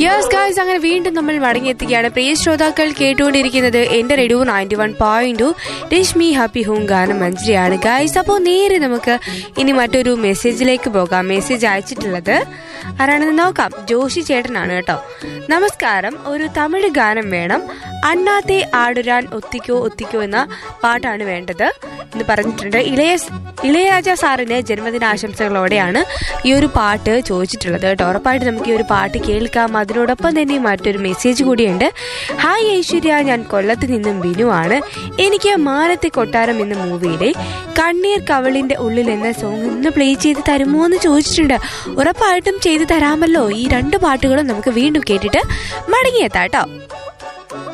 yes guys അങ്ങനെ വീണ്ടും നമ്മൾ മടങ്ങിയെത്തുകയാണ് പ്രിയ ശ്രോതാക്കൾ കേട്ടുകൊണ്ടിരിക്കുന്നത് എന്റെ radio ninety one point two Rashmi happy home ഗാനം മഞ്ജരിയാണ് ഗായ്സ് അപ്പോൾ നേരെ നമുക്ക് ഇനി മറ്റൊരു മെസ്സേജിലേക്ക് പോകാം മെസ്സേജ് അയച്ചിട്ടുള്ളത് ആരാണെന്ന് നോക്കാം ജോഷി ചേട്ടനാണ് കേട്ടോ നമസ്കാരം ഒരു തമിഴ് ഗാനം വേണം അണ്ണാത്തെ ആടുരാൻ ഒത്തിക്കോ ഒത്തിക്കോ എന്ന പാട്ടാണ് വേണ്ടത് എന്ന് പറഞ്ഞിട്ടുണ്ട് ഇളയ ഇളയരാജ സാറിന് ജന്മദിനാശംസകളോടെയാണ് ഈ ഒരു പാട്ട് ചോദിച്ചിട്ടുള്ളത് കേട്ടോ ഉറപ്പായിട്ട് നമുക്ക് ഈ ഒരു പാട്ട് കേൾക്കാം അതിനോടൊപ്പം തന്നെ മറ്റൊരു മെസ്സേജ് കൂടിയുണ്ട് ഹായ് ഐശ്വര്യ ഞാൻ കൊല്ലത്ത് നിന്നും ബിനുവാണ് എനിക്ക് മാനത്തെ കൊട്ടാരം എന്ന മൂവിയിലെ കണ്ണീർ കവളിന്റെ ഉള്ളിൽ എന്ന സോങ് ഒന്ന് പ്ലേ ചെയ്ത് തരുമോ എന്ന് ചോദിച്ചിട്ടുണ്ട് ഉറപ്പായിട്ടും ചെയ്തു തരാമല്ലോ ഈ രണ്ട് പാട്ടുകളും നമുക്ക് വീണ്ടും കേട്ടിട്ട് മടങ്ങിയെത്താം കേട്ടോ